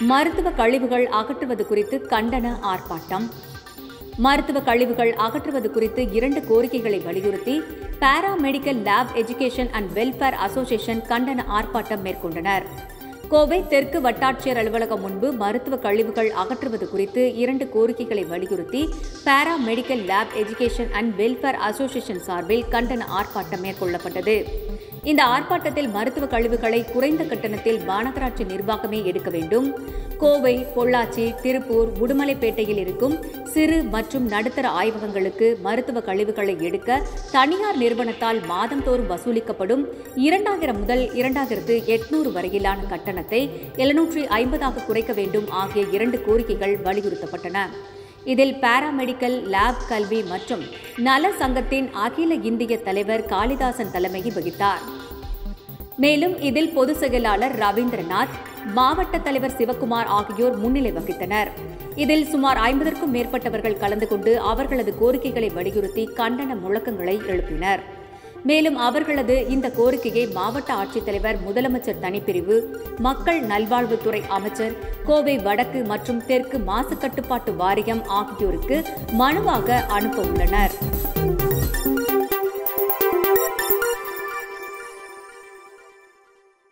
மருத்துவ கழிவுகள் அகற்றுவது குறித்து கண்டன ஆர்ப்பாட்டம் மருத்துவ கழிவுகள் அகற்றுவது குறித்து இரண்டு கோரிக்கைகளை வலியுறுத்தி paramedical lab education and welfare association கண்டன ஆர்ப்பாட்டம் மேற்கொண்டனர் கோவை தெற்கு வட்டாட்சியர் அலுவலகம் முன்பு மருத்துவ கழிவுகள் அகற்றுவது குறித்து இரண்டு கோரிக்கைகளை வலியுறுத்தி para medical lab education and welfare association சார்பில் கண்டன ஆர்ப்பாட்டம் மேற்கொள்ளப்பட்டது இந்த ஆர்ப்பாட்டத்தில் மருத்துவ கழிவுகளை குறைந்த கட்டணத்தில் மாநகராட்சி நிர்வாகமே எடுக்க வேண்டும் கோவை பொள்ளாச்சி திருப்பூர் உடுமலைப்பேட்டையில் இருக்கும் சிறு மற்றும் நடுத்தர ஆய்வகங்களுக்கு மருத்துவ கழிவுகளை எடுக்க தனியார் நிறுவனத்தால் மாதந்தோறும் வசூலிக்கப்படும் இரண்டாயிரம் முதல் இரண்டாயிரத்து எட்நூறு வரையிலான கட்டணத்தை எழுநூற்றி ஐம்பதாக குறைக்க வேண்டும் ஆகிய இரண்டு கோரிக்கைகள் வலியுறுத்தப்பட்டன இதில் பாராமெடிக்கல் லேப் கல்வி மற்றும் நல சங்கத்தின் அகில இந்திய தலைவர் காளிதாசன் தலைமையை வகித்தார் மேலும் இதில் பொதுச் செயலாளர் ரவீந்திரநாத் மாவட்ட தலைவர் சிவக்குமார் ஆகியோர் முன்னிலை வகித்தனர் இதில் சுமார் ஐம்பதற்கும் மேற்பட்டவர்கள் கலந்து கொண்டு அவர்களது கோரிக்கைகளை வலியுறுத்தி கண்டன முழக்கங்களை எழுப்பினர் மேலும் அவர்களது இந்த கோரிக்கையை மாவட்ட ஆட்சித்தலைவர் முதலமைச்சர் தனிப்பிரிவு மக்கள் நல்வாழ்வுத்துறை அமைச்சர் கோவை வடக்கு மற்றும் தெற்கு மாசு கட்டுப்பாட்டு வாரியம் ஆகியோருக்கு மனுவாக அனுப்ப உள்ளனர்